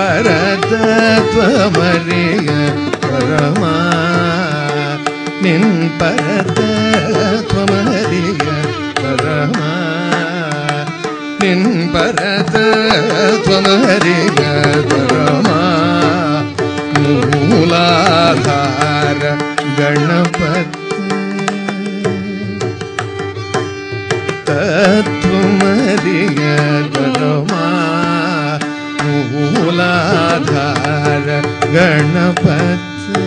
பரதத்வமறிய பரமா நின் பரதத்வமறிய பரமா நின் பரதத்வமறிய பரமா மூலாதார கணபதி தத்துவமறிய பரமா மூலாதார கணபதி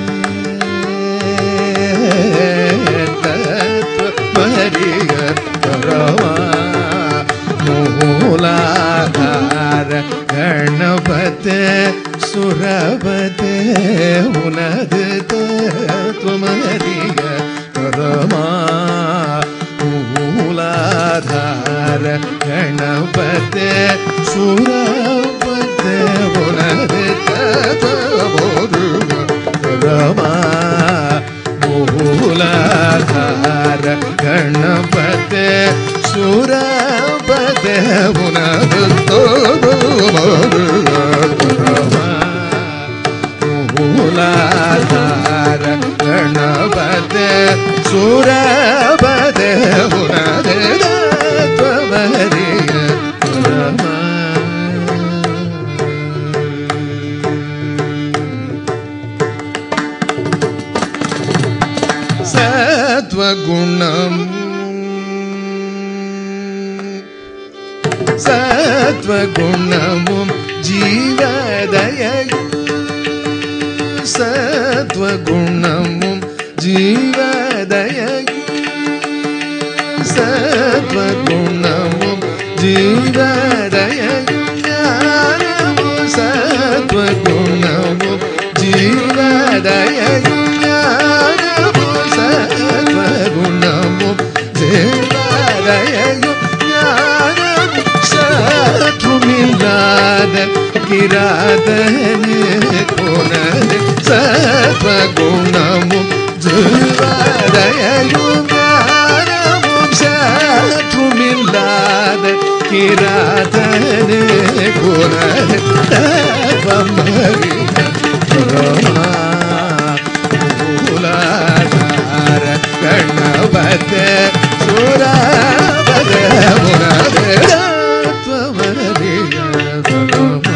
தத்துவமறிய பரமா மூலாதார கணபதே சுரபதே உனது தத்துவமறிய பரமா மூலாதார கணபதே சுரபதே உனது தத்துவமறிய பரமா மூலாதார கணபதே சுரபதே உனது தத்துவமறிய பரமா மூலாதார கணபதே சுரபதே உனது தத்துவமறிய பரமா சத்வகுணம் சத்வகுணமும் ஜீவதயும் சத்வகுணமும் ஜீவதயும் சத்வகுணமும் ஜீவதயும் ஞானமும் சத்வகுணமும் ஜீவதயும் ஞானமும் சத்வகுணமும் ஜீவதயும் ஞானமும் சற்றுமில்லாத கிராதனே போனது சத்வகுணமும் ஜீவதயும் ஞானமும் சற்றுமில்லாத கிராதனே போனது தவமறிய பிரமா மூலாதார கணபத சுரபத முனத தவமறிய பிரமா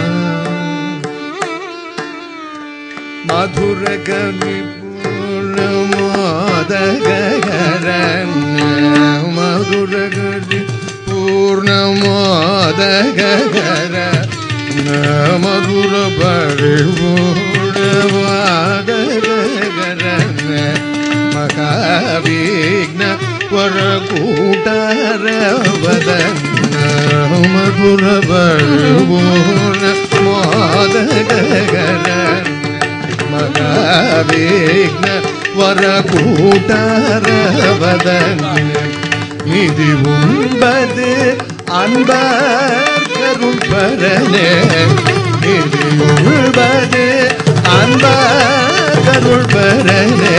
மதுர கவி பூர்ணமோதகரண்ய மதுர கவி பூர்ணமோதகர மதுர பரிபூர்ணவாதகரண்ய மகாவிக்ன வரகூட்டரவதன்ன மதுர பரிபூர்ண மோதகரண்ய மகாவிக்ன வரகூட்டரவதன் இது உண்பது அன்பர் கருள்பரனே இது உண்பது அன்பர் கருள்பரனே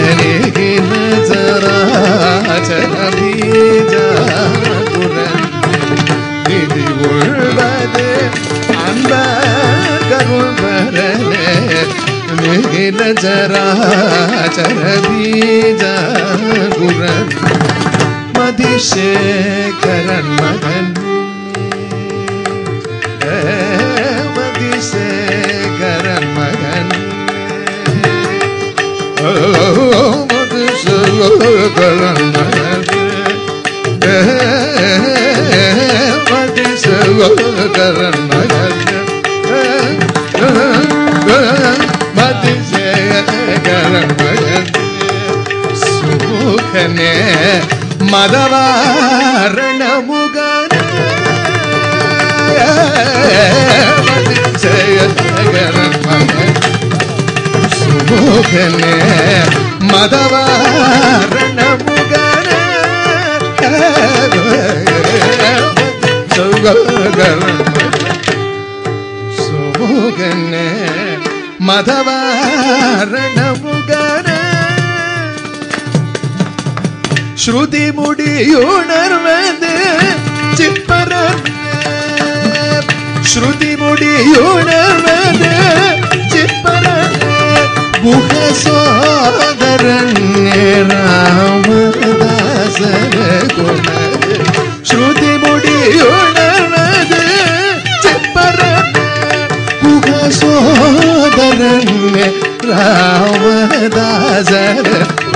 சராச்சர பீஜாகுரன் இது உள்வது அன்ப கருள்வரனே மிகில ஜராச்சர பீஜ குரன் மதிஷேகரன் மகன் ஏ, மதிஷேகரன் மகன் ஓ, மதிஷேகரன் மகன் மதிசகரன் மதிசகரன் சுமுகனே மதவாரண முகன மதிசகரன் மகன் சுமுகனே மதவாரண முகன சுமுகனே மதவாரண முகன ஸ்ருதி முடியுணர்வது சிற்பரன் ஸ்ருதி முடியுணர்வது சிப்பர குஹ சோதரன் ராமதாசர குணது ஸ்ருதி முடியுணர்வது சிப்பர குஹ சோதரன் ராமதாசர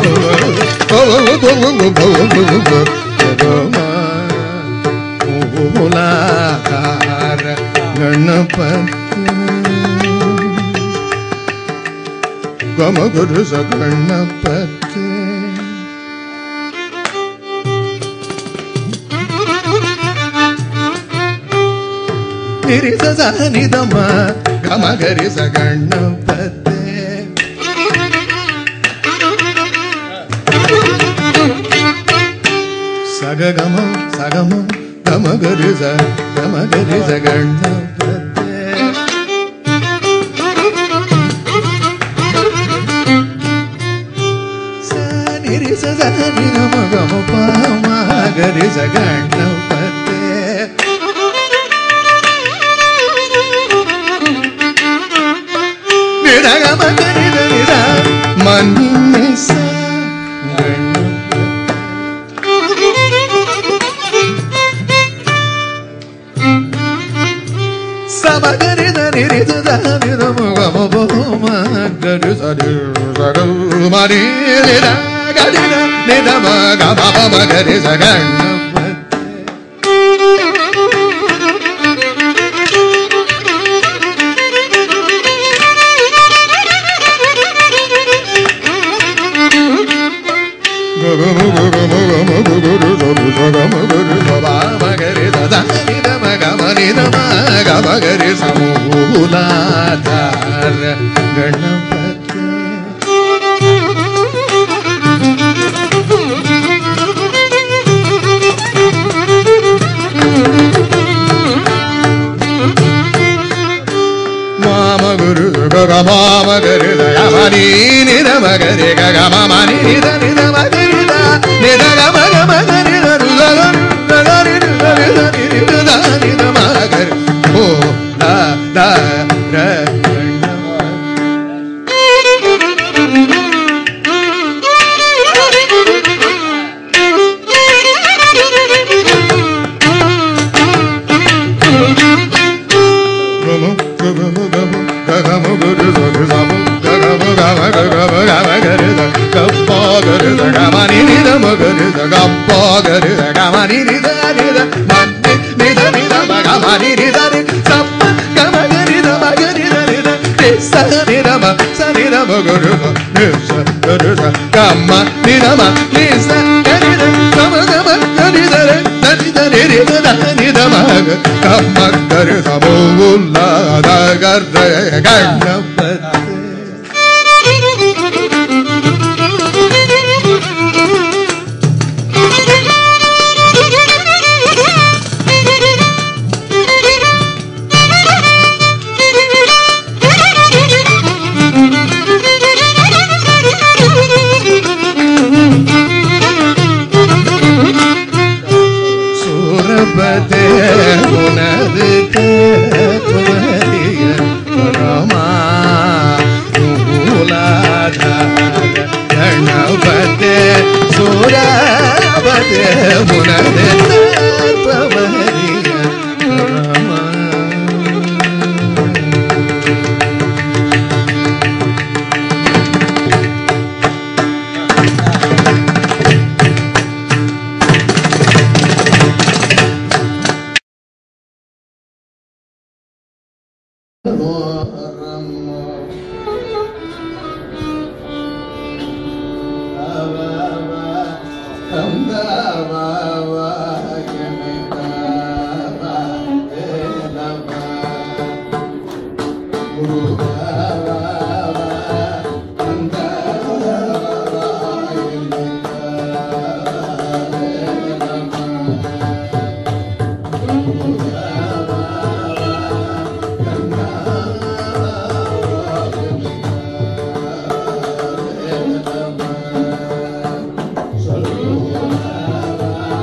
மூலாதார கணபதி கம குரு சகணபதி நிரித நிதம கம கரி சகணபதி சககம சகம கம கரி ச கம கரி சகணபதி நிரி சதனி நம கம பாம கரி சகணபதி நிரகம கரித நிர மன்னி ச கணபதி சமகரித நிரித நிர முகம போம கரி சரி சகல் மரி நிர கரித நிதம கம பம கரி சகணபதி ಗಮಗರಿ ಸಮೂಲಾಧಾರ ಗಣಪತಿ ಮಾಮ ಗುರು ಗಗ ಮಾಮ ಗರಿ ಗಮನಿ ನಿರ ಮಗರಿ ಗಗ ಮಮ ನಿರ ನಿರ ಮಗರಿ ದ ನಿರ ಗಮ ಗಮ ಗರಿ ದ ರು ಗ ಗ ಗ ರಿ ರು ಗ ರಿ ದ ನಿ ರಿ ರು ದ ನಿ ದ ಮ ಗರಿ ಓ ದ ದ ರ ಗಮ ಗಮ ಗಮ ಗಮ ಗುರು ಗರು ಗಮ ಗಮ ಗಮ ಗಮ ಗಮ ಗರಿ ದ ಗಪ್ಪ ಗರಿ ದ ಗಮ ನಿ ನಿ ದ ಮ ಗರಿ ದ ಗಪ್ಪ ಗರಿ ದ ಗಮ ನಿ ನಿ ದ ನಿ ದ ಮ ನಿ ನಿ ದ ನಿ ದ ಮ ಗಮ ನಿ ನಿ ದ ನಿ ಸಪ್ಪ ಗಮ ಗರಿ ದ ಮ ಗರಿ ದ ನಿ ದ ನಿ ಸ ನಿ ದ ಮ ಸ ನಿ ದ ಮ ಗುರು ದ ನಿ ಸ ಗರು ದ ಗಮ ನಿ ದ ಮ ನಿ ಸ ಗರಿ ದ ಗಮ ಗಮ ಗರಿ ದ ರ ದ ನಿ ದ ನಿ ರಿ ದ ದ ನಿ ದ ಮ ಗ ಗಮ ಗರಿ ದ ಮೋ ಉಲ್ಲ ದ ಗರ್ ದ ಗಣಪತಿ சூரபதே உனது கத்துவரிய பரமா மூலாதார கணபதே சூரபதே உனது கத்துவரிய பரமா Thank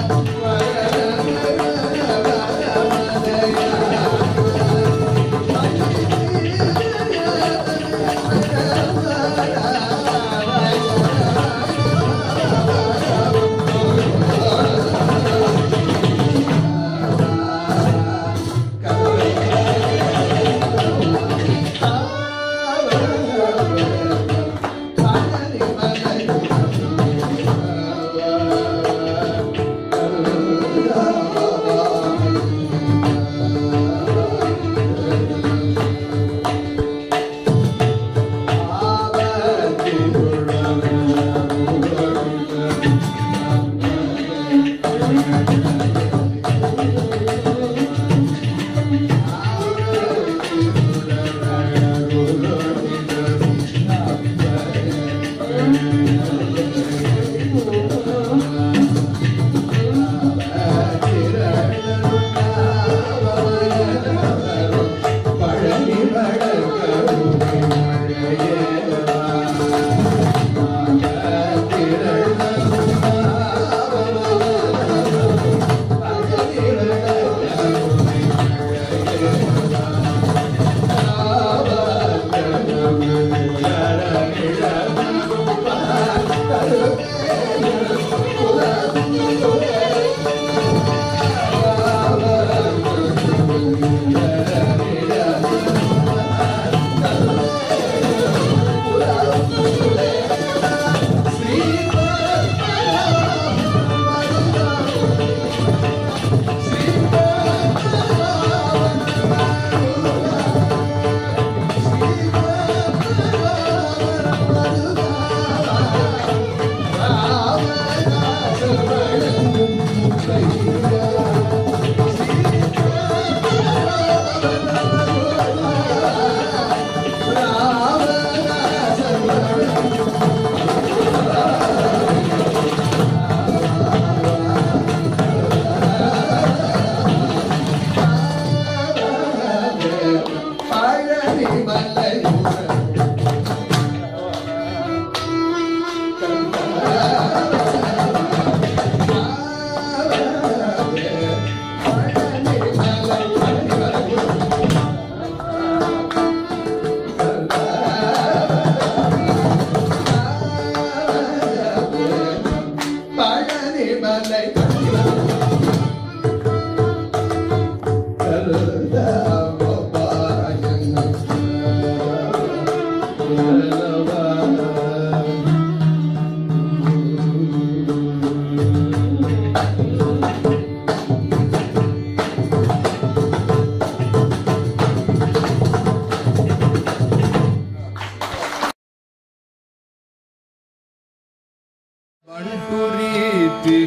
ಬಂಟುರೀತಿ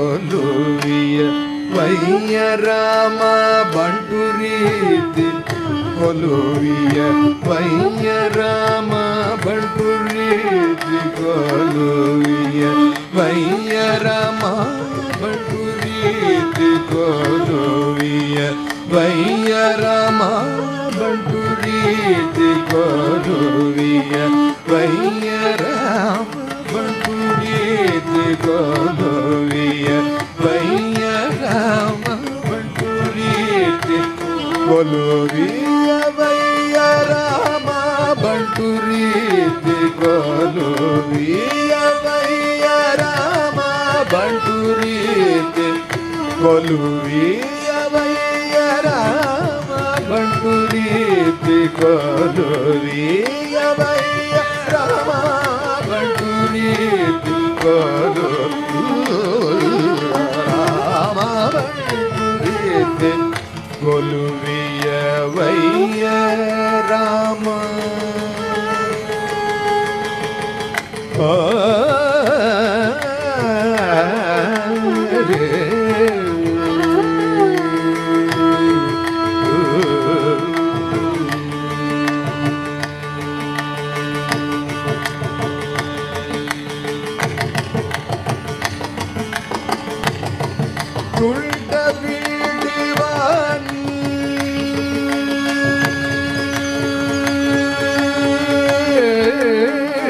ಕೊಲುವಿಯ ವೈಯರಾಮ ಬಂಟುರೀತಿ ಕೊಲುವಿಯ ವೈಯರಾಮ ಬಂಟುರೀತಿ ಕೊಲುವಿಯ ವೈಯರಾಮ ಬಂಟುರೀತಿ ಕೊಲುವಿಯ ವೈಯರಾಮ ಬಂಟುರೀತಿ ಕೊಲುವಿಯ ವೈಯರಾಮ ಬಂಟುರೀತಿ ಕೊಲುವಿಯ ವೈಯ ರಾಮ ಬಂಟುರೀತಿ ಕೊಲುವಿಯ ವೈಯ ರಾಮ ಬಂಟುರೀತಿ ಕೊಲುವಿಯ ವೈಯ ರಾಮ ಬಂಟುರೀತಿ ಕೊಲುವಿಯ ವೈಯ ರಾಮ ಬಂಟುರೀತಿ ಕೊಲುವಿಯ ವೈಯ ರಾಮ ಬಂಟುರೀತಿ ಕೊಲು ರಾಮ ಬಂಟುರೀತಿ ಕೊಲುವಿಯ ವೈಯ ರಾಮ ಆ துண்ட வீடிவான்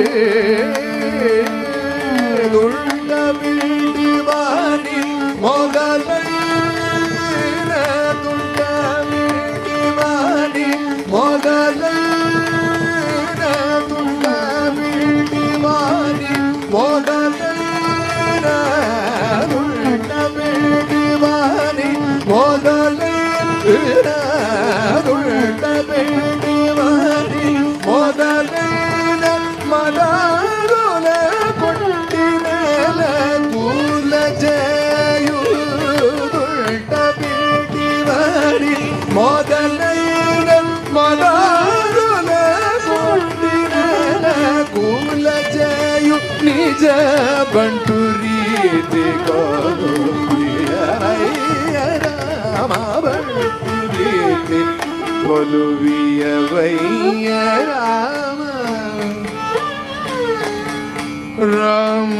துண்ட வீடிவானில் மோக முதலை துள்ள வேண்டி வாரி முதலை மதாருல கொட்டினல தூல ஜெயுதுள்ள வேண்டி வாரி முதலை ಮದಾರುಲ ಕೊಟ್ಟಿರಲ ಕೂಲ ಜಯು ನಿಜ ಬಂಟು ರೀತಿ ಕೋರು ರಾಮ ಬಂಟು ರೀತಿ ಕೊಲುವಿಯ ವೈಯ ರಾಮ ರಾಮ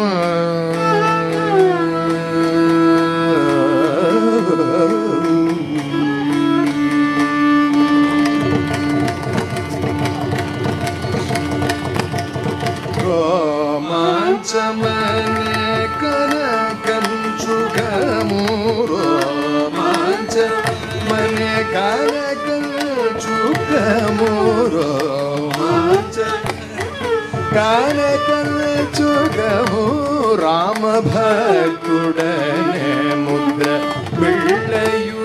రోమాంచమనే కనకంచుగము రోమాంచమనే కనకంచుగము రోమాంచ కనకంచుగము రామ భక్తుడనే ముద్ర పిళ్ళయు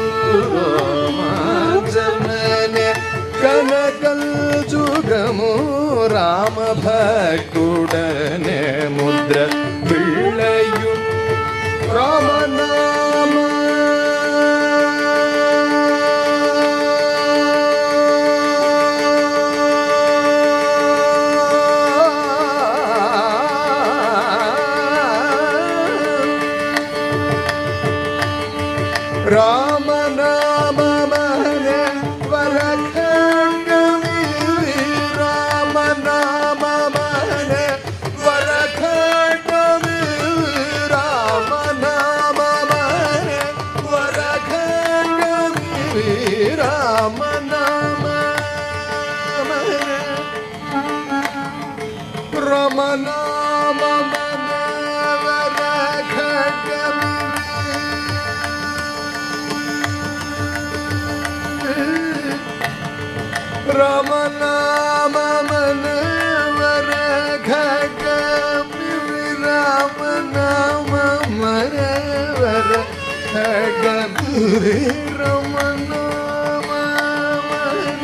రోమాంచమనే కనకల్ జుగము రామ భక్తుడనే ముద్ర పిళ్ళయు రామనామ రామ నామ మహన వరఖండమి రామ నామ మహన వరఖండమి రామ నామ మహన వరఖండమి రామ నామ మహన రమ నామ మహన వరఖండమి రమ నామ మనవర ఖగమి రామ నామ మనవర ఖగమి రమ నామ మన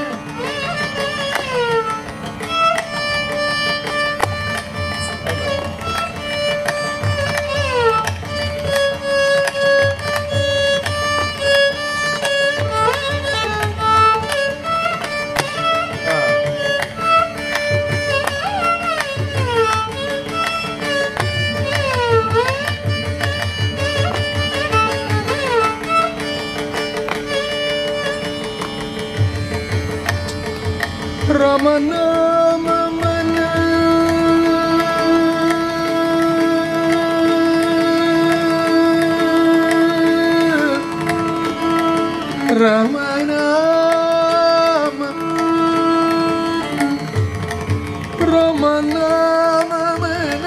రమణ మమన రమణ రమణ మమన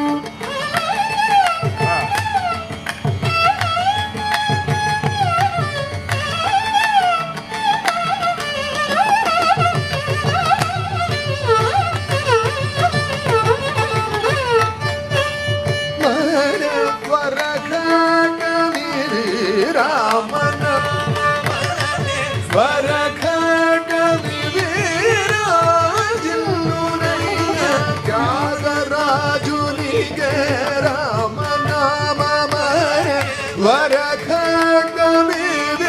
ராம வரகடவி வீராஜில்லுனைய தியாகராஜுனிக ராம நாமமர வரகடவி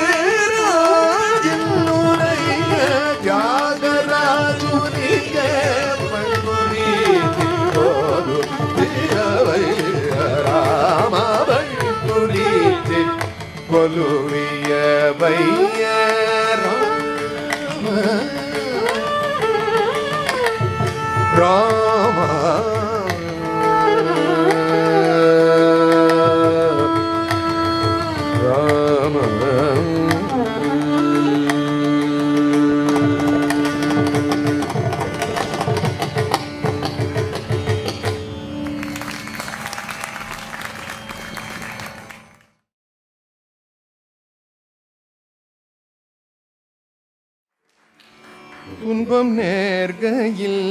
வீராஜில்லுனைய தியாகராஜுனிக பண்புரி போது திரவை ராம பண்புரி கொலுவிய வைய ராம துன்பம் நேர்கையில்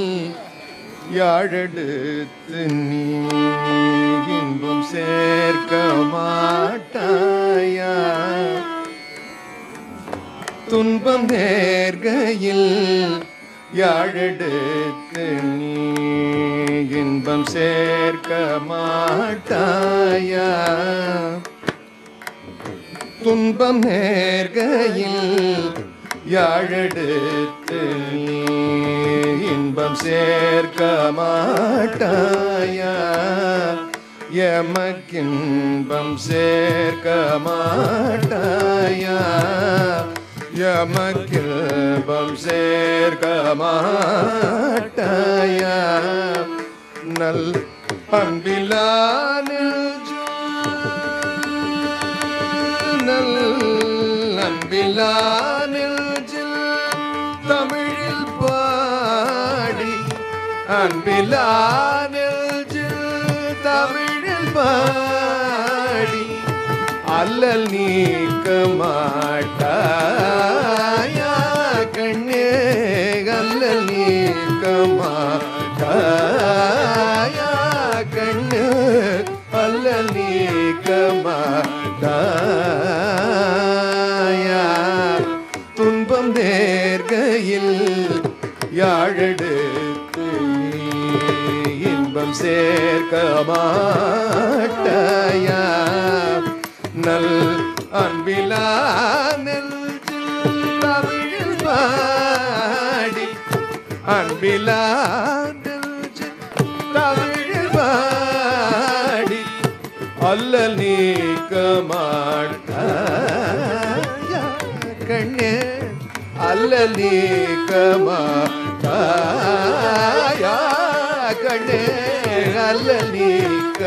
யாழெடுத்து நீ இன்பம் சேர்க்க மாட்டாயா துன்பம் நேர்கையில் யாழெடுத்து நீ இன்பம் சேர்க்க மாட்டாயா துன்பம் நேர்கையில் யாழெடுத்து நீ இன்பம் சேர்க்க மாட்டாயா எமக்கின்பம் சேர்க்க மாட்டாயா எமக்கின்பம் சேர்க்க மாட்டாயா நல் அன்பிலானில் நல் அன்பிலானில் தமிழில் பாடி அன்பிலானில் தமிழில் பாடி அல்லல் நீக்க மாட்டாயா கண்ணே அல்லல் நீக்க மாட்டாயா கண்ணு அல்லல் நீக்க மாட்டாயா துன்பம் நேர்கையில் யாழெடுத்து நீ இன்பம் சேர்க்க மாட்டாயா நல் அன்பிலா நெஞ்சில் தமிழில் பாடி அன்பிலா நெஞ்சில் தமிழில் பாடி அல்லல் நீக்க மாட்டாயா கண்ணே அல்லல் நீக்க மாட்டாயா கண்ணே அல்லல் நீக்க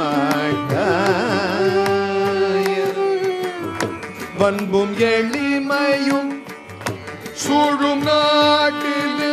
மாட்டாயா பண்பும் எளிமையும் சூழும் நாட்டிலே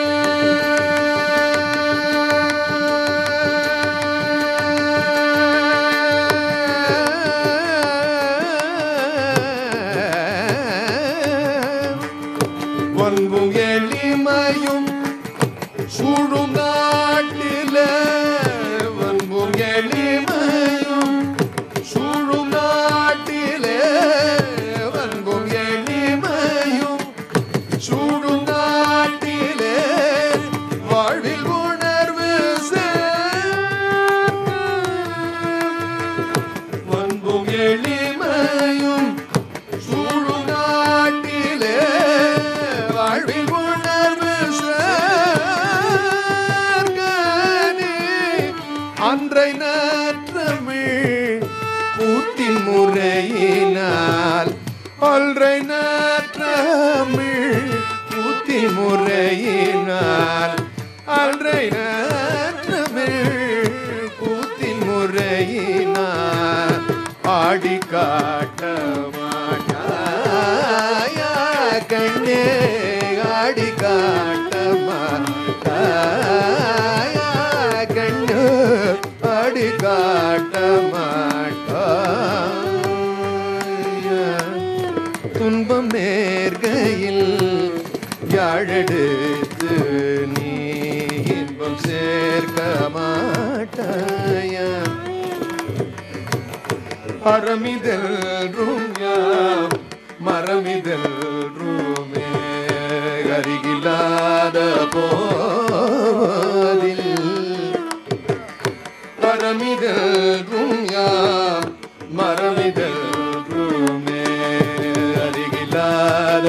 பண்பும் எளிமையும் சூழும் நாட்டிலே பண்பும் எளிமையும் சூழும் நாட்டிலே பண்பும் எளிமையும் சூடும் நாட்டிலே வாழ்வில் உணர்வு பண்பும் எளிமையும் சூடும் நாட்டிலே வாழ்வில் உணர்வு சேர்க்கனே. அன்றை நாற்றமிழ் கூட்டின் முறையினால் அல்றை நாற்றமிழ் கூட்டின் முறையினால் அல்றை நாற்றமிழ் கூத்தின் முறையினால் ஆடி காட்ட மாட்டாயா கண்ணே ஆடி காட்ட மாட்டாயா கண்ணு ஆடி காட்ட மாட்டாயா துன்பம் நேர்கையில் யாழெடுத்து நீ இன்பம் சேர்க்க மாட்டாயா அறமிதெல்றும் யாம் மரமிதல் ரூமே அருகில்லாத போதில் மரமிதரும் யாம் மரமிதருமே அருகில்லாத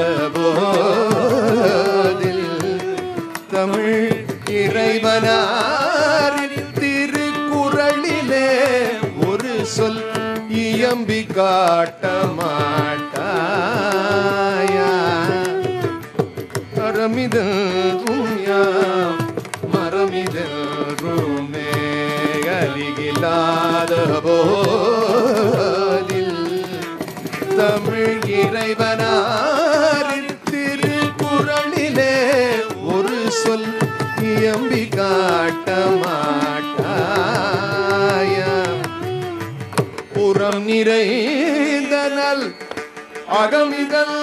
போதில் தமிழ் இறைவனாரின் திருக்குறளிலே ஒரு சொல் இயம்பி காட்ட மாட்டாயா மரமிதரும் யாம் மரமிதருமே அலிகில்லாத போதில் தமிழ் இறைவனாரின் திருக்குறளிலே ஒரு சொல் இயம்பி காட்ட மாட்டாயா புறம் நிறைந்த நல் அகமிதல்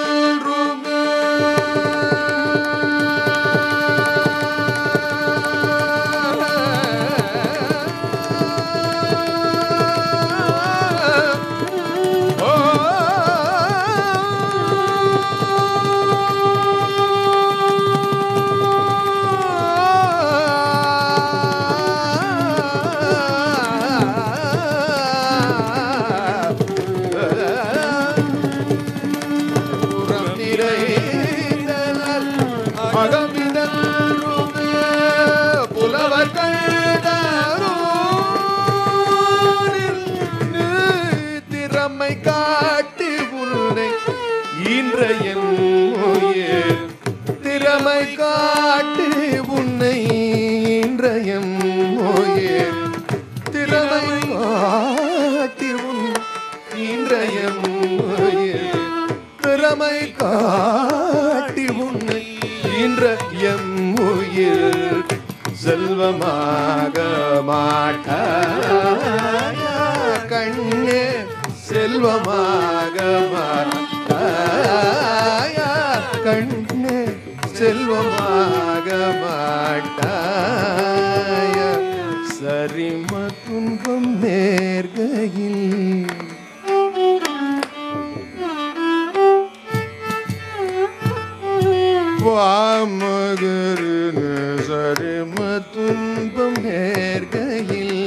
திறமை காட்டி உன்னை ஈன்ற என் உயிர் திறமை காட்டி உன்னை ஈன்ற என் உயிர் திறமை காட்டி உன் ஈன்ற என் உயிர் திறமை காட்டி உன்னை ஈன்ற எம் உயிர் செல்வமாக மாட்டாயா கண்ணே செல்வமாக மாட்டாயா கண்ணே செல்வமாக மாட்டாயா சரிம துன்பம் நேர்கையில் வாமகருன சரிம துன்பம் நேர்கையில்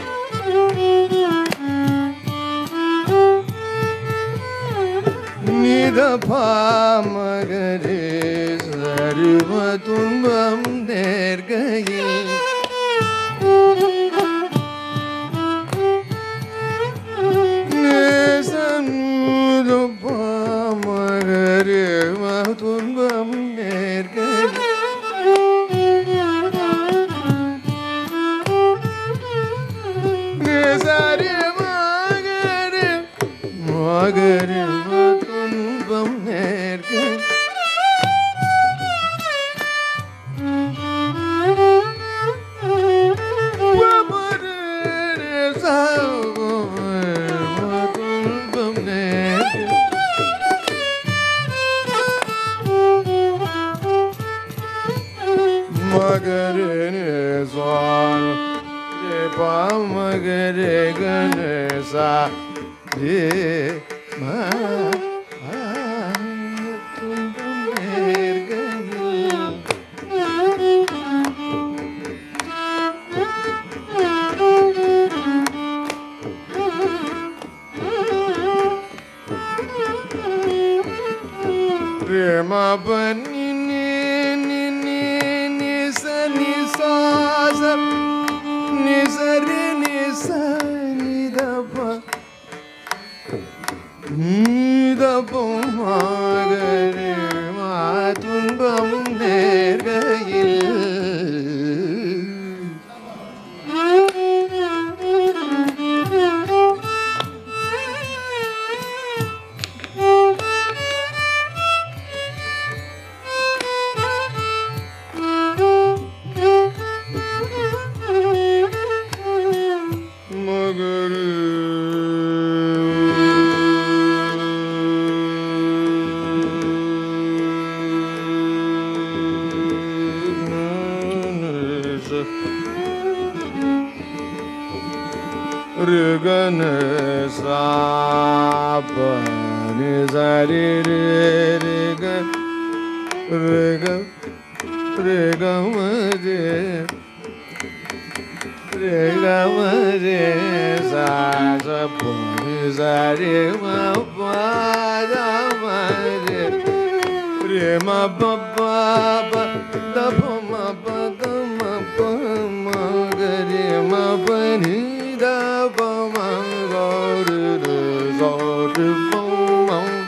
நித பாமகரே சரும துன்பம் நேர்கையில் நேசமுது பாமகரே துன்பம் நேர்கையில் நேசரி மகரே மகரே துன்பம் நேர்கையில் மகரே சுவாமி மகரே கணேசா ஏ மா துன்பம் நேர்கையில் ప్రేమ పని నిస నిసాస నిసరి నిస నిదప நீதபம் மகரே மா துன்பம் நேர்கையில் மகரே ரிகன சாபனி சரி ரே ரே க ரே க ரே க ம ரே ரே க ம ரே சா ச பு ரி சா ரே ம ப த ம ரே ரே ம ப ப ப த ப ம ப த ம ப ம க ரே ம ப நீ த ப ம க ரு ரு ச ரு ப ம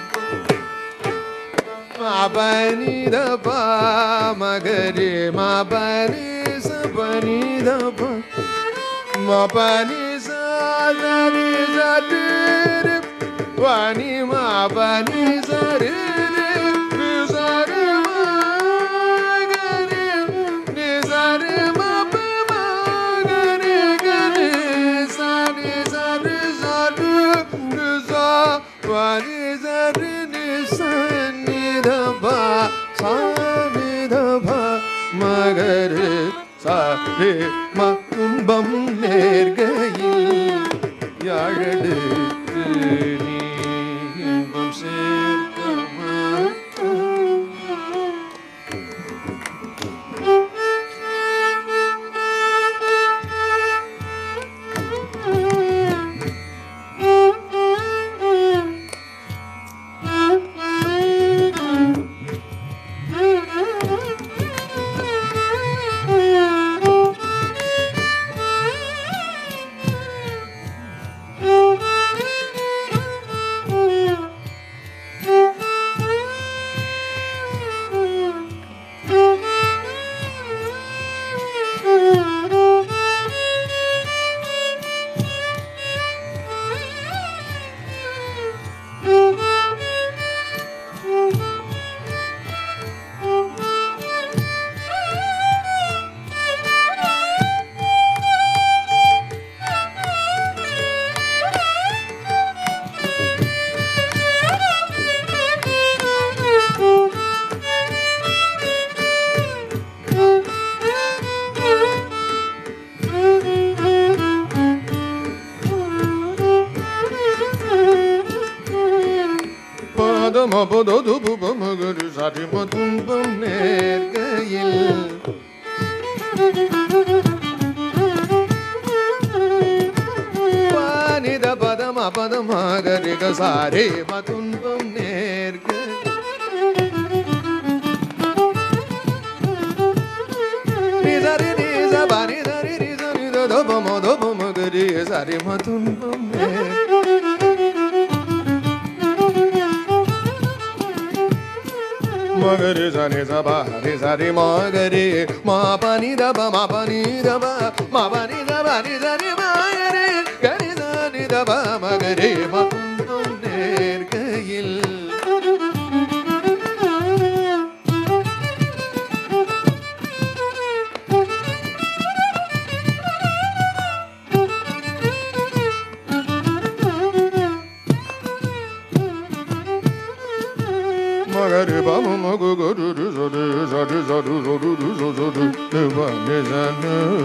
ma pa ni da pa ma ga re ma pa ni sa pa ni da pa ma pa ni sa da ni sa de re wa ni ma pa ni sa re re re sa re ma ga re ni sa re ma pa ma ga re ga re sa ni sa re sa re re sa wa ni sa re ni sa ni da pa sa ni da pa ma ga re sa re ma துன்பம் நேர்கையில் யாழெடுத்து நீ இன்பம் சேர்க்க மாட்டாய். பதம பதது புபமகரு சரிம துன்பம் நேர்கையில் பானித பதம பதமகரிக சாரே ம துன்பம் நேர்கையில் நிதரி நிச பனி தரி நிச நித தபம தபம கரி சரி ம துன்பம் நேர்கையில் மகரி சனி சபா ஹரி சரி மகரி மா பனி தப மா பனி தப மா பனி தப நி சரி மகரி கரி சனி தப மகரி ம துன்பம் நேர்கையில் மகரி பம மகு குரு ரு சொரு சொரு சொரு சொரு ரு சொ சொரு தேவ நிசன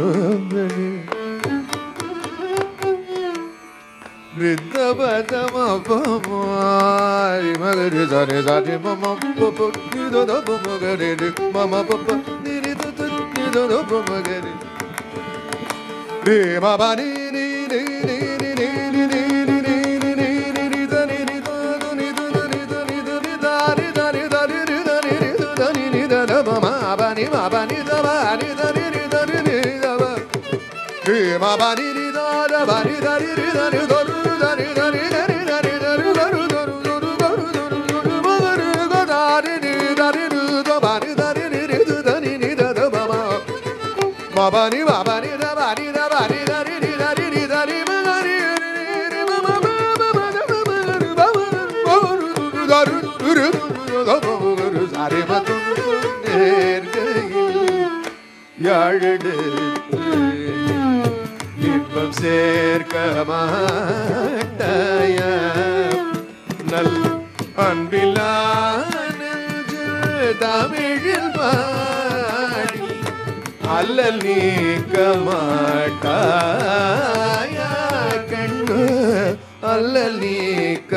ரித்தபதம பமாரி மகரி சரி சரி மம பப நித தப மகரி ரி மம பப நிரி தத நித தப மகரி ரி மப நி நி நி நி நி நி நி நி நி நி நி நி நி ரி த நி ரி த த நி த த நி த நி த ரி த ரி த ரி த ரி ரி த ரி ரி த த நி நி த த ப ம ப நி ம ப நி த ப நி த ரி ரி த ரி ரி த ப ரி ம ப நி ரி த த ப நி த ரி ரி த ரி த ரு த ரி த ரி த ரி த ரி த ரி த ரு த ரு த ரு த ரு த ரு த ரு ம க ரி க த ரி ரி த ரி ரு த ப நி த ரி ரி ரி த த நி நி த த ப ம Ma ba ni ma ba ni da ba ni da ba ni da ri ri da ri ri da ri ma ga ri ri ri ri ma ma ba ba ba da ba ba ri ba ba ba ru ru ru da ru ru ru ru da ba ba ru sa ri ma tu நேர்கையில் யாழெடுத்து இன்பம் சேர்க்க மாட்டாய நல் அன்பிலா நெஞ்சில் தமிழில் பாடி அல்லல் நீக்க மாட்டாய கண்ணு அல்லல் நீக்க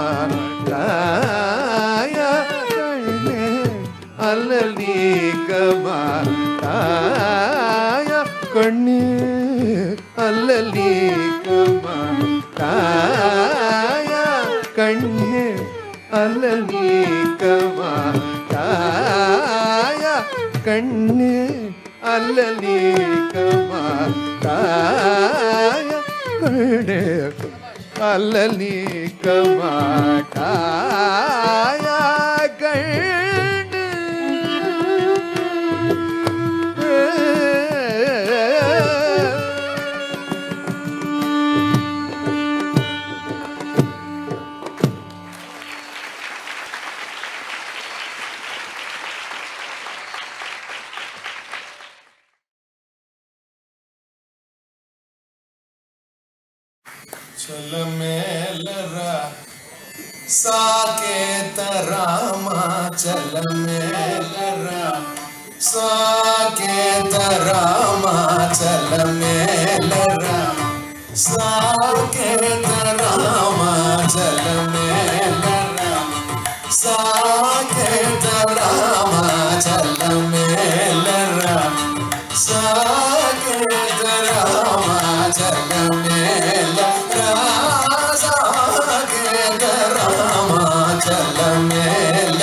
மாட்டாய கண்ணே அல்லல் நீக்க மாட்டாய கண்ணே அல்லல் நீக்க மாட்டாய கண்ணே அல்லல் நீக்க மாட்டாய கண்ணே அல்லல் நீக்க மாட்டாய கண்ணே அல்லல் நீக்க மாட்டாய கண்ணே ಚಲ ಮೇಲರ ಸಾಕೇತ ರಾಮ ಚಲ ಮೇಲರ ಸಾಕೇತ ರಾಮ ಚಲ ಮೇಲರ ಸಾಕೇತ ರಾಮ ಚಲ ಮೇಲರ ಸಾಕೇತ ರಾಮ ಚಲ ಮೇಲರ ಸಾಕೇತ ರಾಮ ಚಲ ಮೇಲ ಸಾಕೇತ ರಾಮ ಚಲ ಮೇಲ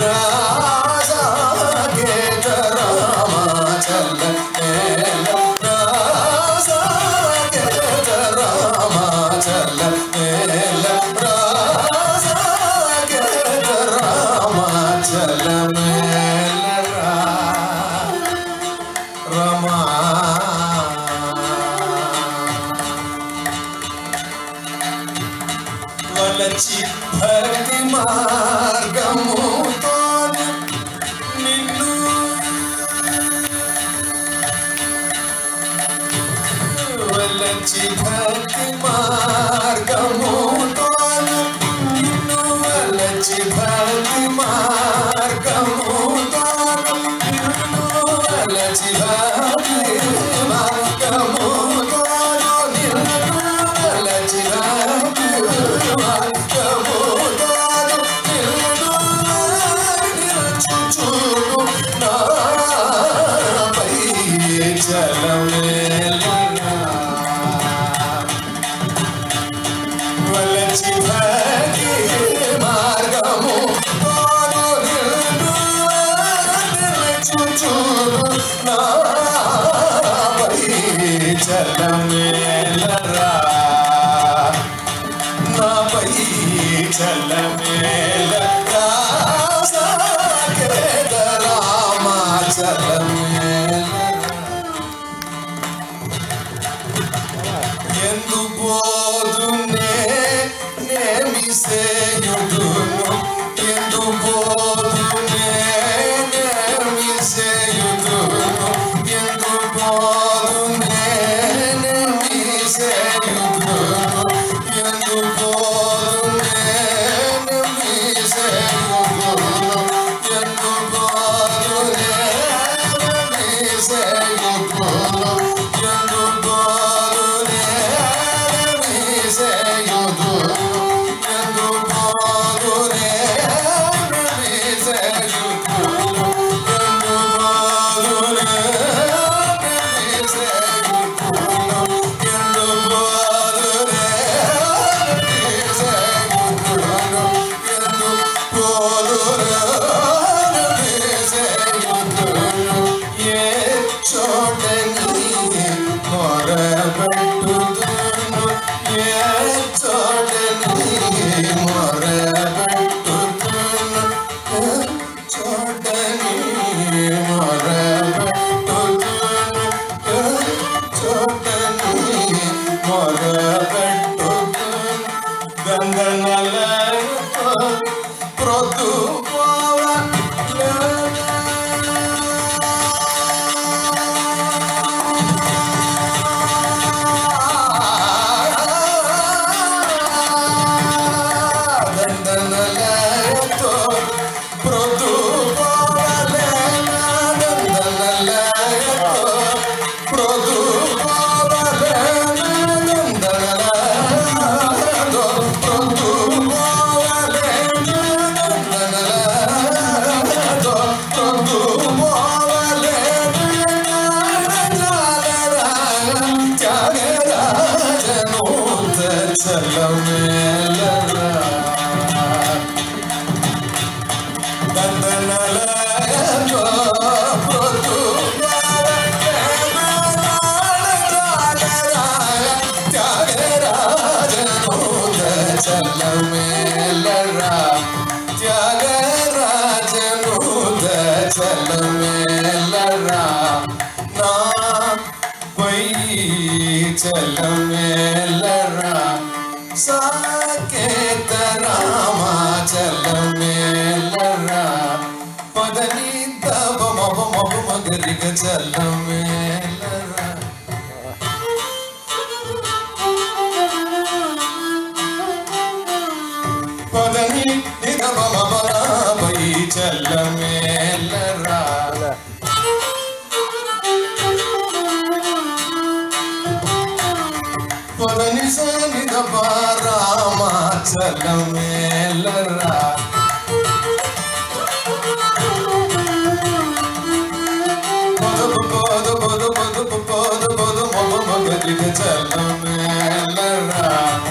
ಸಾಕೇತ ರಾಮ ಚಲ ಮೇಲ ಸಾಕೇತ ರಾಮ ಚಲ ಮೇಲ ಸಾಕೇತ ರಾಮ ಚಲ ಮೇಲ ರಮಾ వలచి భక్తి మార్గము నిన్ను వలచి భక్తి మార్గము నిన్ను వలచి భక్తి మార్గము నిన్ను వలచి భక్తి మార్గము నిన్ను వలచి భక్తి మార్గము నిన్ను నిలుచుచును నాపై జలమేలనా వలచి భక్తి మార్గము తాను నిన్ను నిలుచుచును నాపై జలమేలరా నాపై జలమేలరా సాగేత రామ జలమేలరా ಎಂದು ಬೋಧುನೆ ನೇಮಿಸೆಯುದುನು ಎಂದು ಬೋಧುನೆ ನೇಮಿಸೆಯುದುನು ಎಂದು ಬೋಧುನೆ ನೇಮಿಸೆಯುದುನು ಎಂದು ಬೋಧುನೆ ನೇಮಿಸೆಯುದುನು ಎಂದು ಬೋಧುನೆ ನೇಮಿಸೆಯುದುನು ಎಂದು ಬೋಧುನೆ ನೇಮಿಸೆಯುದುನು ಎಂದು ಬೋಧುನೆ ನೇಮಿಸೆಯುದುನು ಎಂದು ಬೋಧುನೆ ನೇಮಿಸೆಯುದುನು ಎಂದು ಬೋಧುನೆ ನೇಮಿಸೆಯುದುನು ಎಂದು ಬೋಧುನೆ ನೇಮಿಸೆಯುದುನು ఏ చోటని మొరబెట్టుదును ఏ చోటని మొరబెట్టుదును ఏ చోటని మొరబెట్టుదును ఏ చోటని మొరబెట్టుదును గంగనలతో செல்லமேலரா தியாகராஜனூத செல்லமேலரா நான் பொய் செல்லமேலரா சாக்கேத ராமா செல்லமேலரா பதனி தப மப மப மகரிக செல்லமேலரா పదని నిధమ మమనాపై చల్లమేలరా పదని సనిధ రామ చల్లమేలరా పద పద పద పద పద పద మమ మగరిగ చల్లమేలరా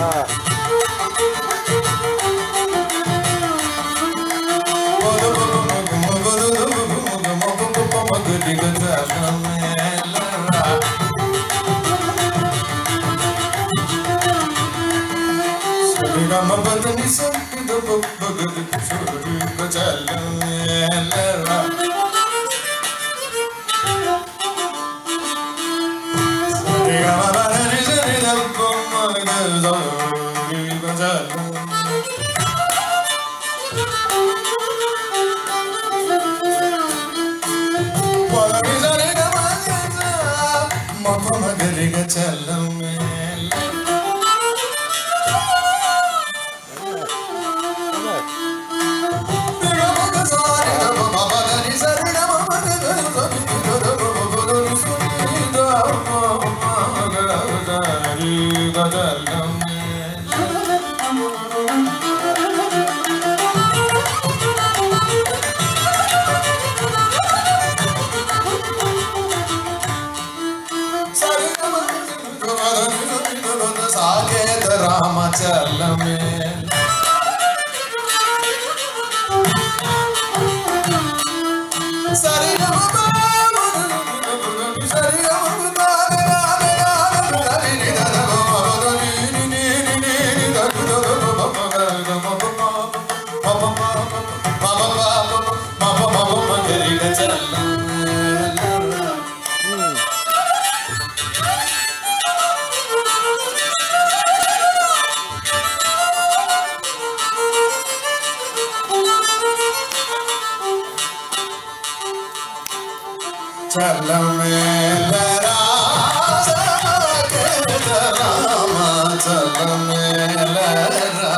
చల్లమే సాగేత రామచల్లమే సరి చల్లమేలరా సాగేత రామచల్లమేలరా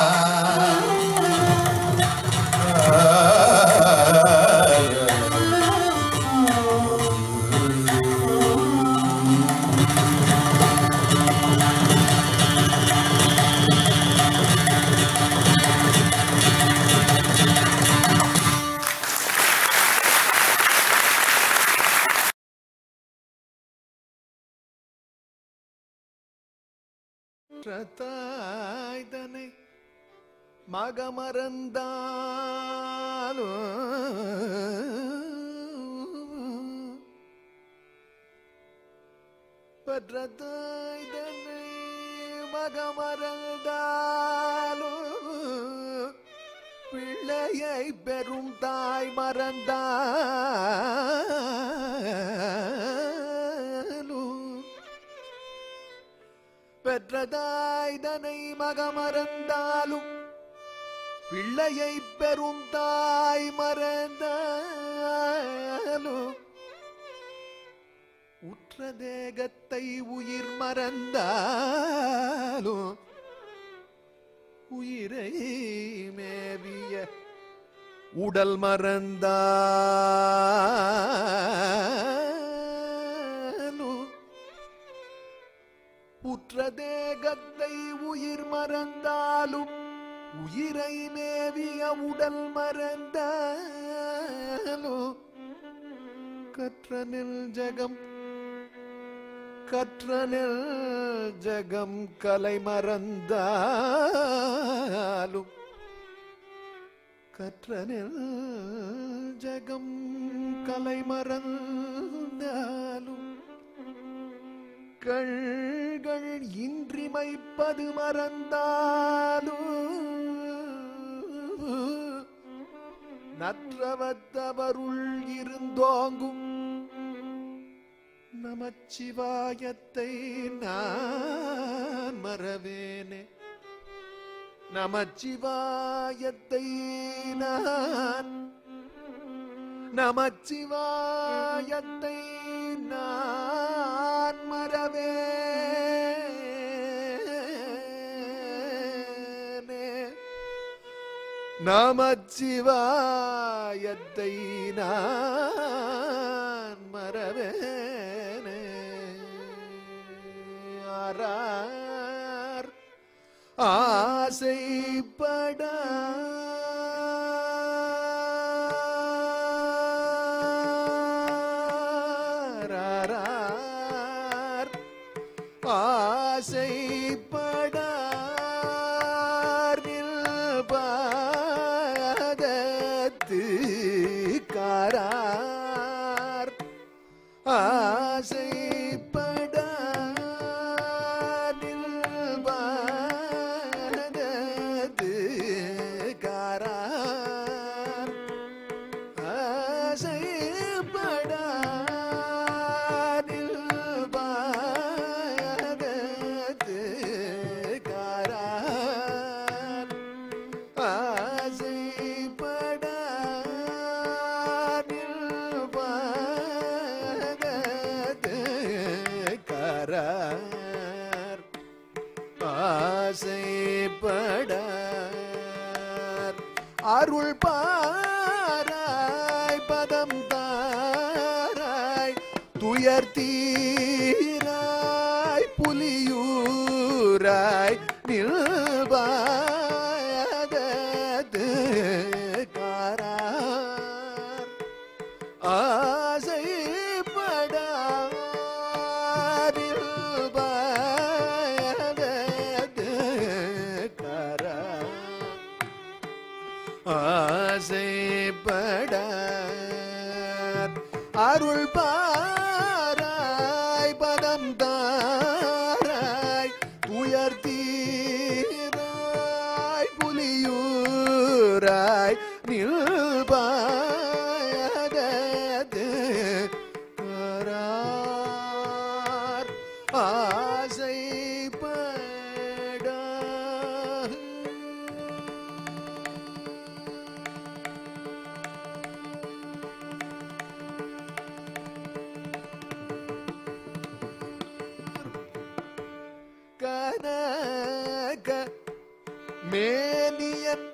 தாய்தனை மகமறந்தாலும் பெற்ற தாய்தனை மகமறந்தாலும் பிள்ளையை பெறும் தாய் மறந்தாலும் பெற்றதாய் தனை மகமறந்தாலும் பிள்ளையை பெறும் தாய் மறந்தாலும் உற்ற தேகத்தை உயிர் மறந்தாலும் உயிரை மேவிய உடல் மறந்தாலும் உற்ற தேகத்தை உயிர் மறந்தாலும் உயிரை மேவிய உடல் மறந்தாலும் கற்றனில் ஜகம் கற்றனில் ஜகம் கலை மறந்தாலும் கற்றனில் ஜகம் கலை மறந்தாலும் கள்கள் இன்றிமைப்பது மறந்தாலும் நற்றவத்தவருள் இருந்தோங்கும் நமச்சிவாயத்தை நான் மறவேனே நமச்சிவாயத்தை நான் நமச்சிவாயத்தை நான் மறவேனே நமச்சிவாயத்தை நான் மறவேனே ஆரார் ஆசைப்பட ஆசைப்பட பாதத்து காரார் ஆசைப்பட பாதத்து காரார் ஆசைப்பட பாதத்து காரார் ஆசைப்பட பாதத்து காரார் ஆசைப்பட அருள் பாராய் பதம் தாராய் துயர் தீராய் புலியூராய் நில்வாயதது காரார் ஆசைப்படாது காரார் ஆசைப்பட அருள் பாராய் பதம் தாராய் உயர் தீராய் புலியூராய் நில்பாயது கரார் ஆசைப்பட கனக மேனியன்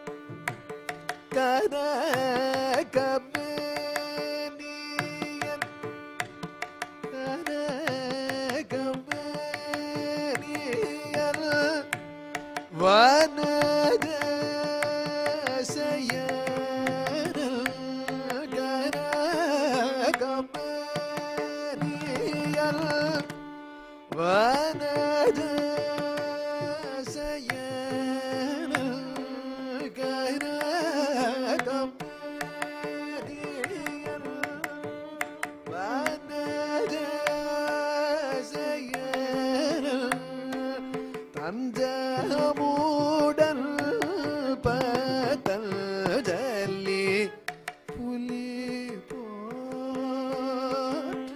கனக மேனியன் கனக மேனியன் வனத கனக மேனியன் வனத தஞ்சமுடன் பதல் ஜல்லி புலி போற்ற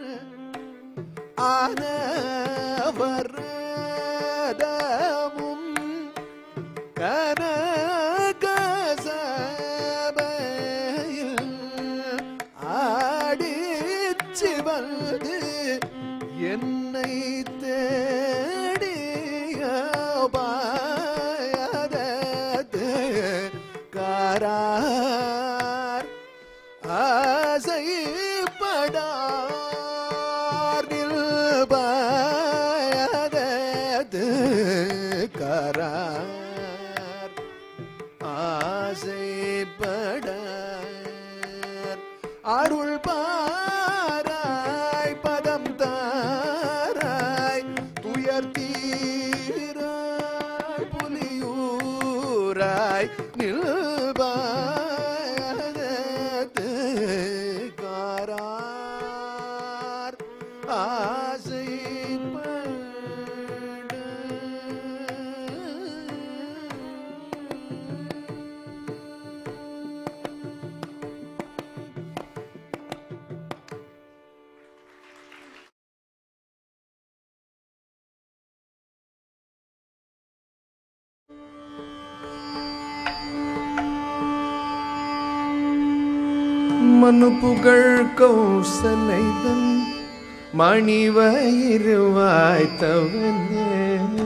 ஆனவரதமும் கனகசபையில் ஆடிச்சு வந்து என்னை தேடிய பாயதது காரார் ஆசைப்படார் நில்பாயதது கரார் ஆசைப்பட அருள் பாராய் பதம் தாராய் துயர் தீராய் புலியூராய் நில்பாயதது காரார் ஆசைப்பட மனு புகழ் கௌசலைதன் மணிவயிறு வாய்த்தவனே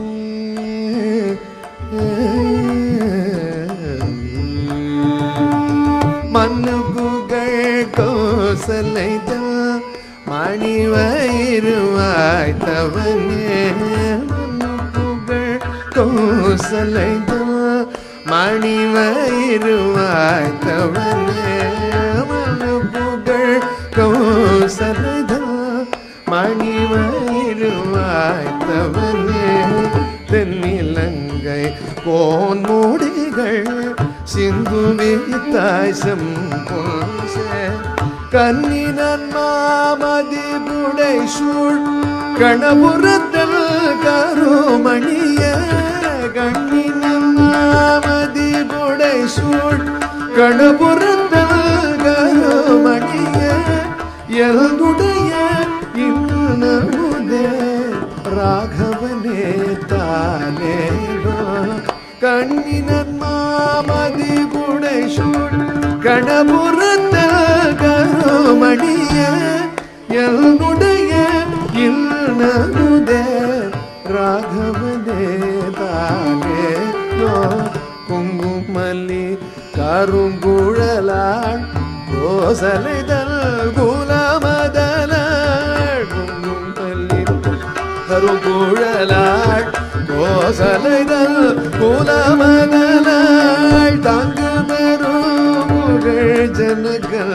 மனு புகழ் கௌசலைதன் மணிவயிறு வாய்த்தவனே மனு புகழ் கௌசலைதன் மணிவயிறு வாய்த்தவனே மனு புகழ் கௌசலைதன் மணிவயிறு வாய்த்தவனே தென்னிலங்கை கோன் மூடிகள் சிந்து தாய் செம்பொன்ச கன்னினன் மாமதி புடை சூழ் கணபுரத்தல் கருமணிய கண்ணினன் மாமதி புடை சூழ் கணபுரத்தல் கருமணிய எல்குடைய இன்னமுதே ராகவனே தானே கண்ணினன் மாமதி புடை சூழ் கணபுரத்த கருமணிய எல்குடைய இன்னமுதே ராகவனே தானே குங்குமல்லி கருங்குழலாள் கோசலைதல் குலமதலாள் குங்குமல்லி கருங்குழலாள் கோசலைதல் குலமதலாள் தாங்கு பெருமுகழ் ஜனகள்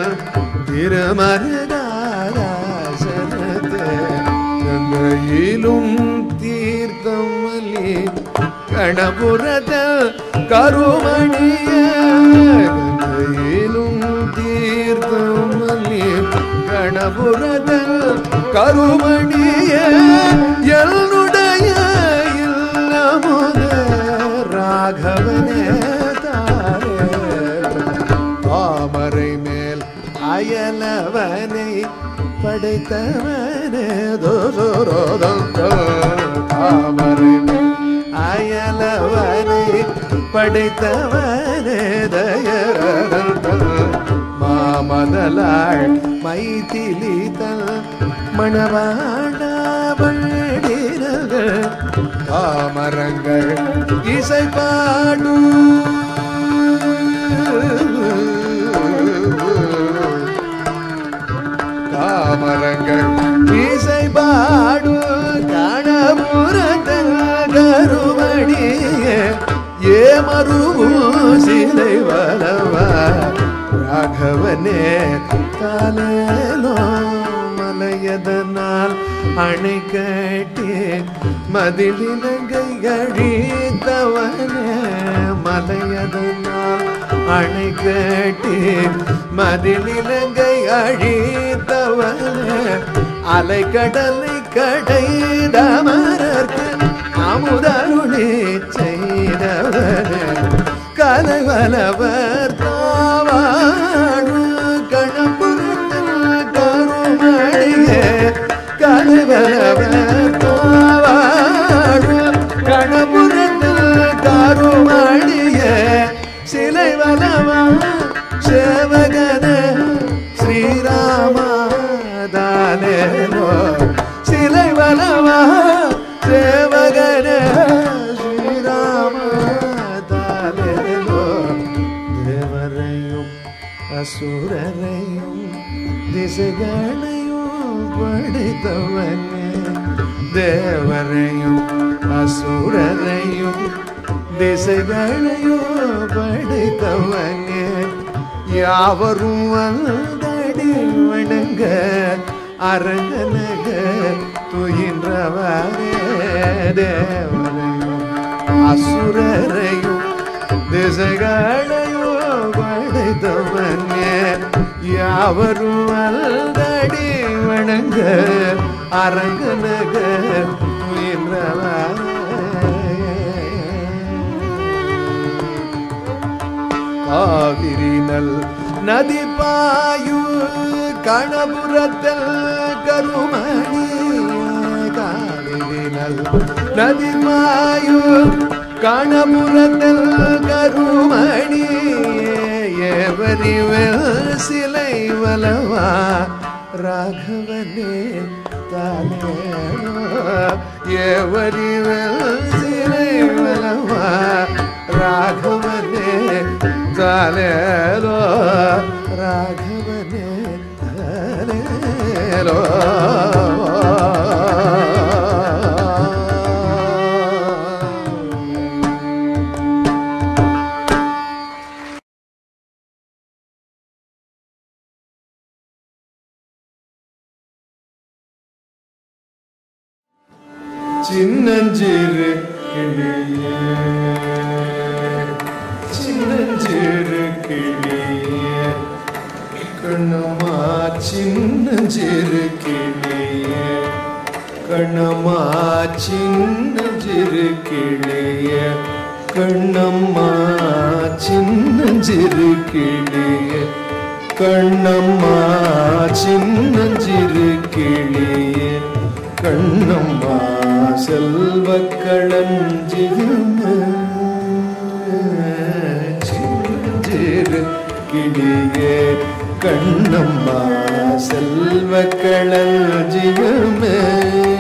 திருமருதாசனத்தை கங்கையிலும் தீர்த்தமல்லி கணபுரத கருமணிய கங்கையிலும் தீர்த்தமல்லி கணபுரத கருமணிய என்னுடைய இல்லமுத ராகவனே தாரே தாமரை மேல் அயலவனை படைத்தவனே தோசோரோதம் தாமரை மேல் அயலவனை படைத்தவனே தயரதம் மாமதலாள் மைதிலிதல் மணவாடாவடினர்கள் தாமரங்கள் இசை தாமரங்கள் இசை பாடு கணபுரத்தல் கருமணிய ஏமருவு சிலை வளவா ராகவனே தாலேலோ மலையதனால் அணை கட்டி மதிலினங்கை அழித்தவனே மலையதனால் அணை கட்டி மதிலினங்கை அழித்தவனே அலைக்கடலை கடைதமரற்கு அமுதருளி செய்தவனே கலைவலவர் தாவாடு கணபுரத்தில் கருமணியே கலைவலவர் தாவாடு கணபுரத்தில் கருமணியே சிலை வலவா சேவகன ஸ்ரீராமதானேனோ சிலை வலவா சேவகன ஸ்ரீராமதானேனோ தேவரையும் அசுரரையும் திசைகளையும் படித்தவனே தேவரையும் அசுரரையும் திசைகளையும் படித்தவனே யாவரும் வந்தடி வணங்க அரங்கனக துயின்றவரே தேவரையும் அசுரரையும் திசைகளையோ படைத்தவனே யாவரும் வந்தடி வணங்க அரங்கனக காவிரினல் நதி பாயு கணபுரத்தல் கருமணி காவிரினல் நதி பாயு கணபுரத்தல் கருமணி ஏவரிவல் சிலை வலவா ராகவனே தானேனோ ஏவரி சிலை வலவா ராகவனே தானேலோ ராகவனே தானேலோ சின்னஞ்சிறு கிளியே சின்னஞ்சிறு கிளியே கண்ணம்மா சின்னஞ்சிறு கிளியே கண்ணம்மா சின்னஞ்சிறு கிளியே கண்ணம்மா சின்னஞ்சிறு கிளியே கண்ணம்மா சின்னஞ்சிறு கிளியே கண்ணம்மா செல்வ சின்னஞ்சிறு கிளியே கண்ணம்மா செல்வ களஞ்சியமே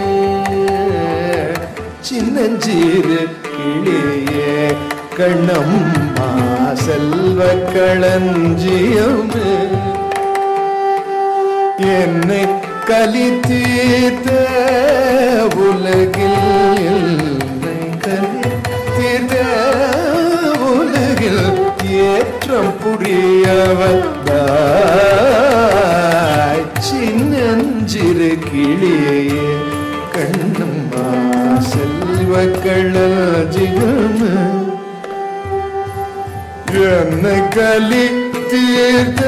சின்னஞ்சீரு கிளியே கண்ணம்மா செல்வ களஞ்சியமே என்னை கலி தீர்த்த உலகில் என்னை கலி தீர்த்த உலகில் ஏற்றம் புரியவன் சின்னஞ்சிறு கிளியே கண்ணம்மா செல்வ களஞ்சியமே என்னை கலி தீர்த்த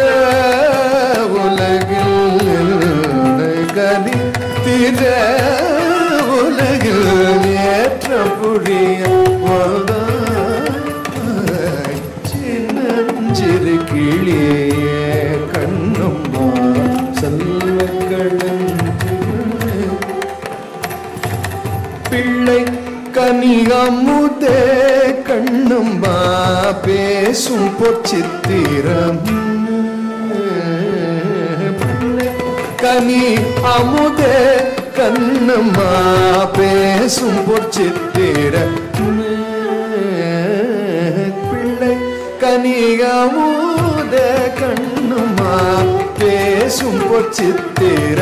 உலகில் என்னை கலி தீர்த்த உலகில் ஏற்ற புரிய சின்னஞ்சிறு கிளியே கண்ணும்மா செல்வ பிள்ளை கனியமுதே கண்ணம்மா பேசும் பொச்சித்திரம் பிள்ளை கனி அமுதே கண்ணம்மா பேசும் பொச்சித்திர பிள்ளை கனியமுத கண்ணுமா பேசும் பொச்சித்திர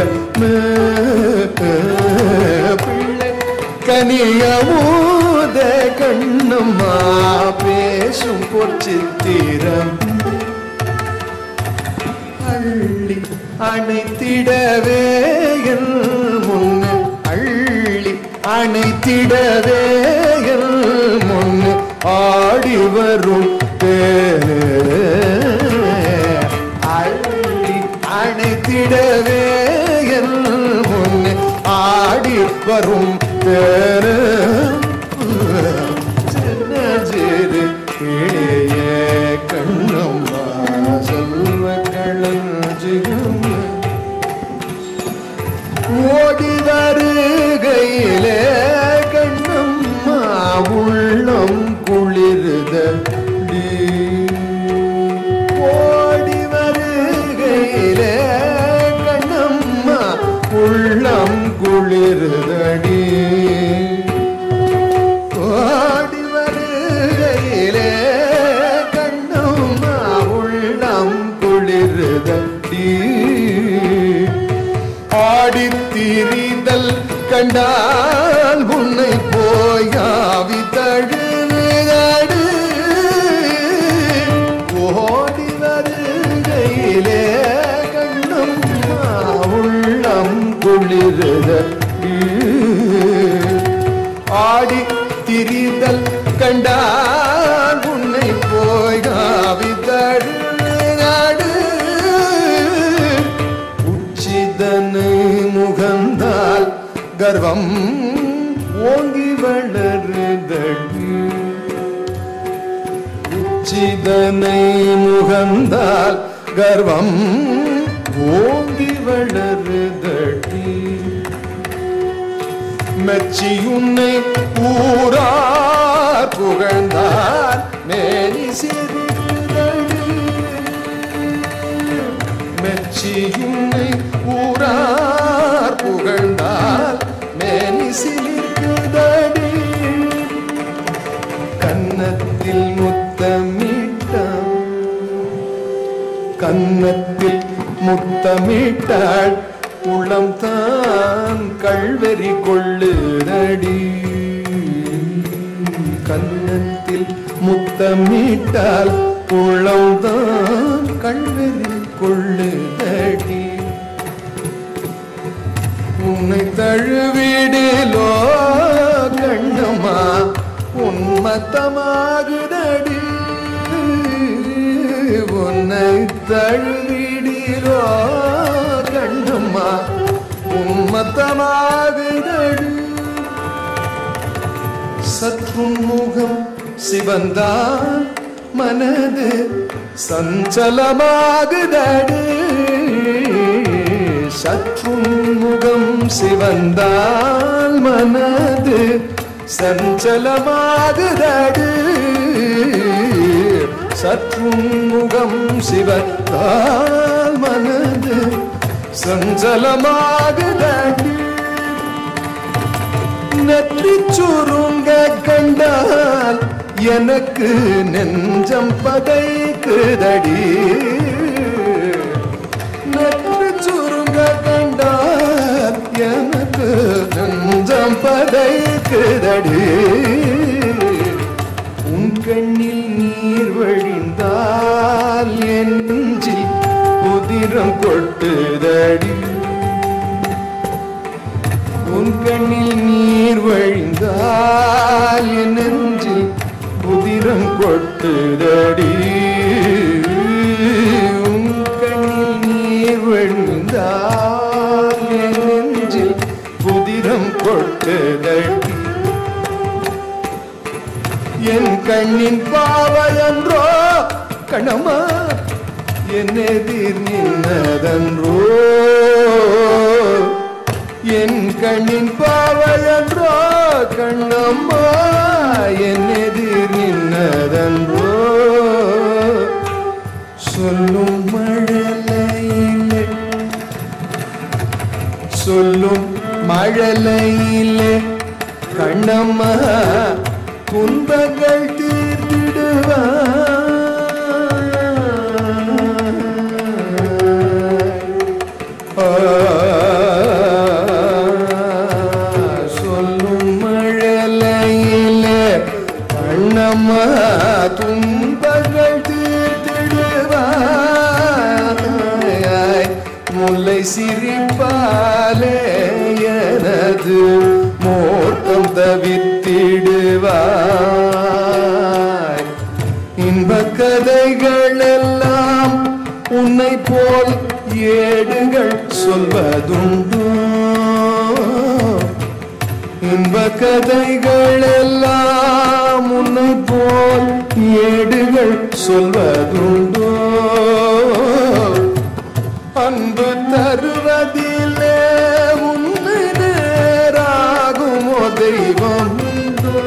பிள்ளை கனியமுத கண்ணுமா பேசும் பொச்சித்திரம் அள்ளி அணைத்திடவே என் முன்னு அள்ளி அணைத்திடவே என் முன்னு ஆடி வரும் தேனே அள்ளி அணைத்திடவே என் முன்னு ஆடி வரும் தேனே சின்னஞ்சிறு கிளியே கண்ணம்மா செல்வ களஞ்சியம் ஓடி வருகையிலே கண்ணம்மா உள்ளம் குளிர்தடி ஓடி வருகையிலே கண்ணம்மா உள்ளம் குளிர்தடி ஓடி வருகையிலே கண்ணம்மா உள்ளம் குளிர்தடி ஆடித் திரிதல் கண்டால் உன்னை போயாவி தழுதாடு ஓடி வருகையிலே கண்ணம்மா உள்ளம் குளிர்தடி ஆடி திரிதல் கண்டால் உன்னை போயாவி தழுதாடு உச்சிதனை முகந்தால் கர்வம் ஓங்கி வளருதடி உச்சிதனை முகந்தால் கர்வம் ஓங்கி வளருதடி மெச்சி உன்னை ஊரார் புகழ்ந்தார் மேனி சிறிதடி மெச்சியுன்னை ஊரார் புகழ்ந்தால் மேனி சிலிர்க்குதடி கன்னத்தில் முத்தமிட்டான் கன்னத்தில் முத்தமிட்டாள் உள்ளம் தான் கள்வெறி கொள்ளுதடி கன்னத்தில் முத்தமிட்டால் உள்ளம் தான் கள்வெறி கொள்ளுதடி உன்னை தழுவிடிலோ கண்ணம்மா உன்மத்தமாகுதடி உன்னை தழுவிடிலோ கண்ணம்மா உன்மத்தமாகுதடி சற்றும் முகம் சிவந்தான் மனது சஞ்சலமாகுதடி சற்றும் முகம் சிவந்தால் மனது சஞ்சலமாகுதடி சற்றும் முகம் சிவந்தால் மனது சஞ்சலமாகுதடி நெற்றி சுருங்க கண்டால் எனக்கு நெஞ்சம் பதைக்குதடி நெற்றி சுருங்க கண்டால் எனக்கு நெஞ்சம் பதைக்குதடி உன் கண்ணில் நீர் வழிந்தால் என் நெஞ்சில் உதிரம் கொட்டுதடி உன் கண்ணில் நீர் வழிந்தால் என் நெஞ்சில் உதிரம் கொட்டுதடி உன் கண்ணில் நீர் வழிந்தால் என் நெஞ்சில் உதிரம் கொட்டுதடி என் கண்ணின் பாவையன்றோ கணமா என் எதிர் நின்னதன்றோ என் கண்ணின் பாவையன்றோ கண்ணம்மா என் எதிர் நின்னதன்றோ சொல்லும் மழலையிலே சொல்லும் மழலையிலே கண்ணம்மா துன்பங்கள் தீர்த்திடுவாய் சொல்லும் மழலையிலே கண்ணம்மா துன்பங்கள் தீர்த்திடுவாய் முல்லை சிரிப்பாலே எனது மோட்டம் தவித்திடுவாய் இன்பக் கதைகள் எல்லாம் உன்னை போல் ஏடுகள் சொல்வதுண்டோ இன்பக் கதைகள் எல்லாம் உன்னை போல் ஏடுகள் சொல்வதுண்டோ அன்பு தருவதிலே உன்னை நேராகுமோ தெய்வம் உண்டோ?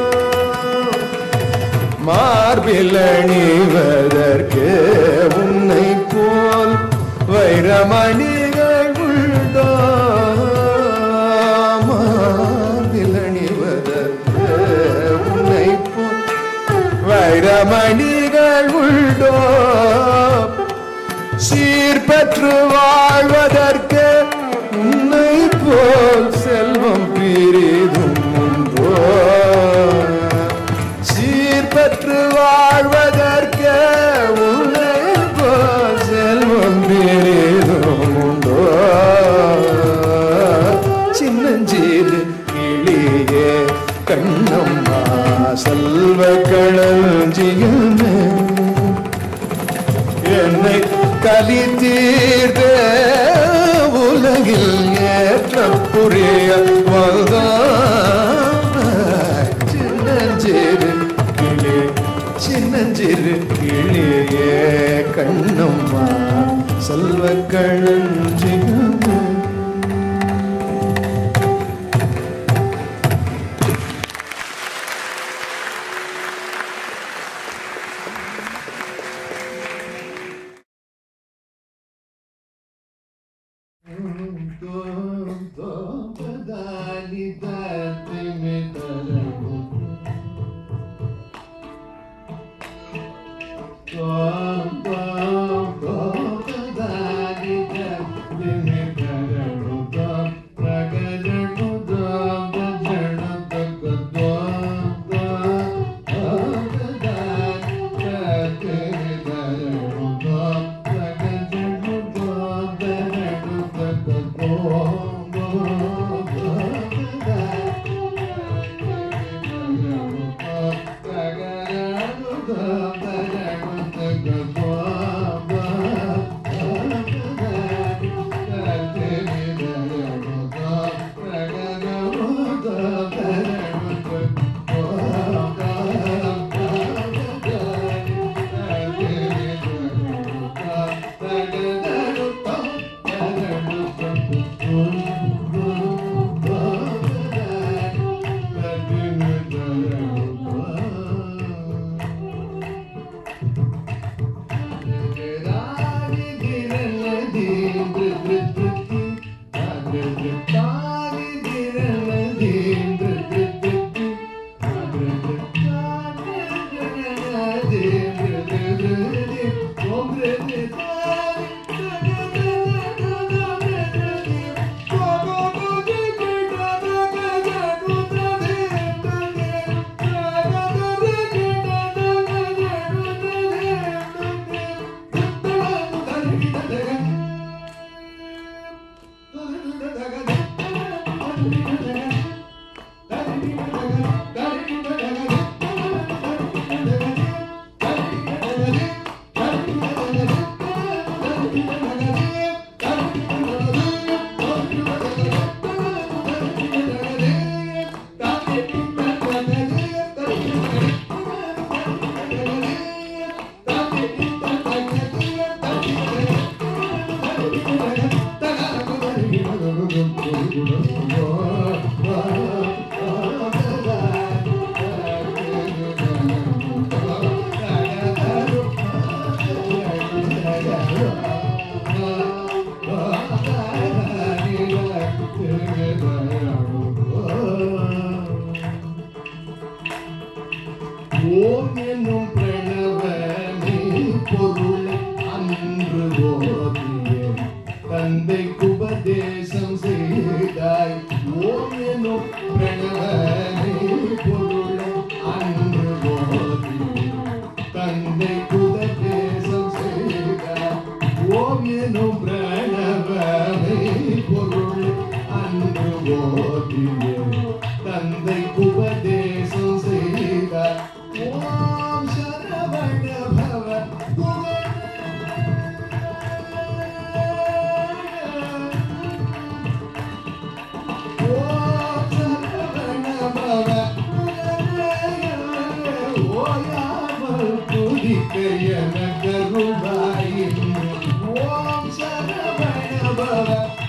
மார்பில் அணிவதற்கு உன்னை போல் வைரமணிகள் உண்டோ மார்பில் அணிவதற்கு உன்னை போல் வைரமணிகள் உண்டோ சீர் பெற்று வாழ்வதற்கு உன்னை போல் செல்வம் பிரிதும் உண்டோ சீர் பெற்று வாழ்வதற்கு உன்னை போல் செல்வம் பிரிதும் உண்டோ சின்னஞ்சீர் கிளியே கண்ணம்மா செல்வ களஞ்சியமே என்னை கலி தீர்த்த உலகில் ஏற்ற புரிய வந்தாய். சின்னஞ்சிறு கிளி சின்னஞ்சிறு கிளியே கண்ணம்மா செல்வ களஞ்சியமே ஓம் என்னும் பிரணவனே பொருள் அன்று போதியே தந்தைக்கு உபதேசம் செய்தாய் ஓம் என்னும் பிரணவனே பொருள் அன்று போதியே தந்தைக்கு உபதேசம் செய்தாய் ஓம் என்னும் பிரணவனே பொருள் அன்று போதியே தந்தைக்கு உபதேசம் செய்தார் ஓம் சரவண பவ ஓம் சரவண பவ ஓயாமல் துதிக்க என கருவாயின் ஓம் சரவண பவ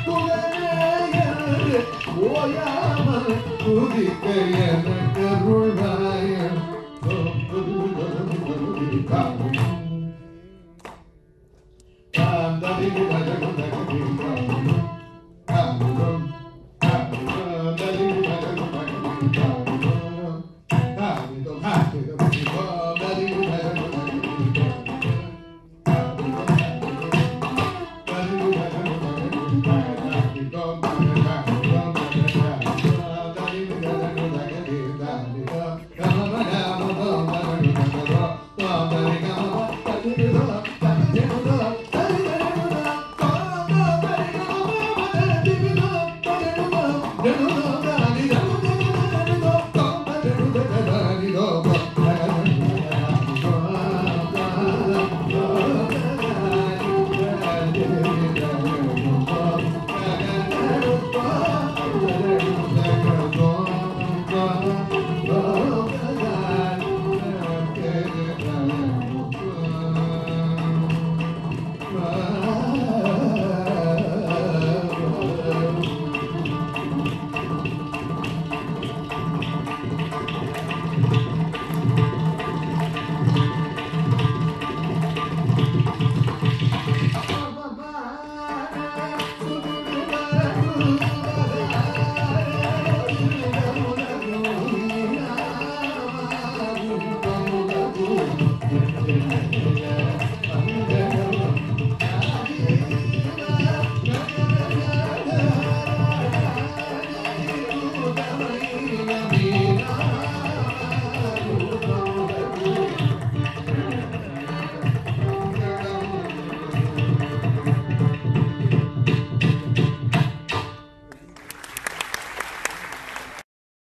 ஓயாமல் துதிக்க என கருவாயின் காம் தரி